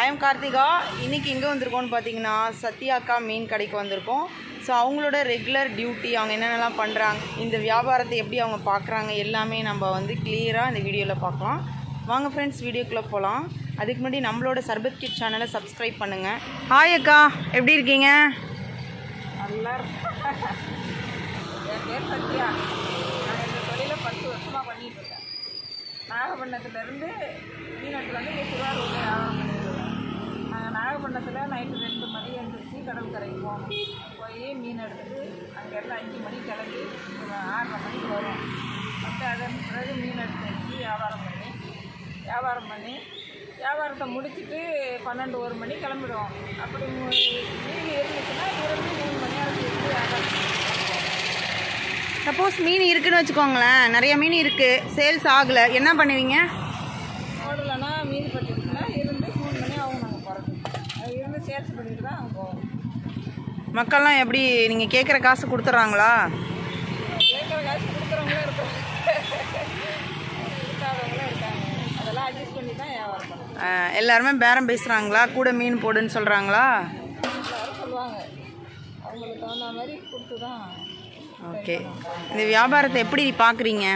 I'm Karthika இன்னைக்கு எங்கே வந்திருக்கோம்னு பார்த்தீங்கன்னா சத்யாக்கா மீன் கடைக்கு வந்திருக்கோம் ஸோ அவங்களோட ரெகுலர் டியூட்டி அவங்க என்னென்னலாம் பண்ணுறாங்க இந்த வியாபாரத்தை எப்படி அவங்க பார்க்குறாங்க எல்லாமே நம்ம வந்து கிளியராக இந்த வீடியோவில் பார்க்கலாம் வாங்க ஃப்ரெண்ட்ஸ் வீடியோக்குள்ளே போகலாம் அதுக்கு முன்னாடி நம்மளோட சர்பத் கிட் சேனலை சப்ஸ்கிரைப் பண்ணுங்கள் ஹாய் அக்கா எப்படி இருக்கீங்க நல்லா இருக்கும் என் பேர் சத்யா நான் இந்த தொழிலை பத்து வருஷமாக பண்ணிட்டு இருக்கேன் நாகப்பட்டினத்துலேருந்து மீனட்டு வந்து இங்கே திருவாரூரில் வியாபாரம் பண்ணிட்டு இருக்கேன் நாங்கள் நாகப்பட்டினத்தில் நைட்டு ரெண்டு மணி எழுந்திரிச்சு கடற்கரைக்கு போகணும் போய் மீன் எடுத்துட்டு அங்கேருந்து அஞ்சு மணிக்கு கிளம்பி ஒரு ஆறரை மணிக்கு வரும் வந்து அதன் பிறகு மீன் எடுத்து வச்சு வியாபாரம் பண்ணி வியாபாரம் பண்ணி வியாபாரத்தை முடிச்சுட்டு பன்னெண்டு ஒரு மணி கிளம்பிடுவோம் அப்படி மு- மீன் இருந்துச்சுன்னா இருந்து மூணு மணி நேரம் இருந்து வியாபாரம் பண்ணுவோம். சப்போஸ் மீன் இருக்குன்னு வச்சுக்கோங்களேன் நிறைய மீன் இருக்குது சேல்ஸ் ஆகலை என்ன பண்ணுவீங்க ஓடலைன்னா மீன் பட்டுச்சுன்னா இருந்து மூணு மணி ஆகும் நாங்கள் போகிறது அது இருந்து சேல்ஸ் பண்ணிட்டு தான் அங்கே போவோம் மக்கள்லாம் எப்படி நீங்கள் கேட்குற காசு கொடுத்துட்றாங்களா கேட்குற காசு கொடுக்குறவங்களும் இருக்கும் கொடுக்காதவங்களும் இருக்காங்க அதெல்லாம் அட்ஜஸ்ட் பண்ணி தான் வியாபாரம் பண்ணுவோம் அஹ், எல்லாருமே பேரம் பேசுகிறாங்களா கூட மீன் போடுன்னு சொல்கிறாங்களா எல்லாரும் சொல்லுவாங்க அவங்களுக்கு தகுந்த மாதிரி கொடுத்து தான் ஓகே இந்த வியாபாரத்தை எப்படி பார்க்குறீங்க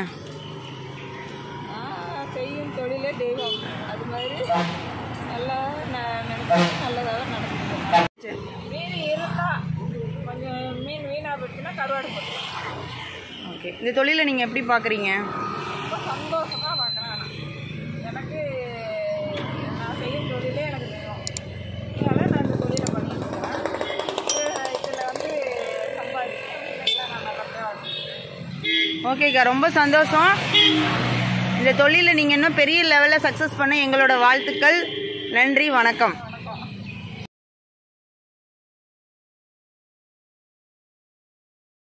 நான் செய்யும் தொழிலே தெய்வம் அது மாதிரி நல்லா ந- நினைச்சு நல்லதாக நடக்குது மீன் இருந்தால் கொஞ்சம் மீன் வீணாக போச்சுன்னா கருவாடு போட்டுருவோம் ஓகே இந்த தொழிலை நீங்கள் எப்படி பார்க்குறீங்க ரொம்ப சந்தோஷமாக பார்க்குறேன் நான் எனக்கு நான் செய்யும் தொழிலே எனக்கு தெய்வம் இதனால் நான் இந்த தொழிலை பண்ணிட்டு இருக்கேன் இதில் வந்து சம்பாதிக்கிறேன் இதெல்லாம் நான் நல்லபடியாக வாழ்க்கை ஓகேக்கா ரொம்ப சந்தோஷம் இந்த தொழிலை நீங்கள் இன்னும் பெரிய லெவலில் சக்ஸஸ் பண்ண எங்களோட வாழ்த்துக்கள் நன்றி வணக்கம்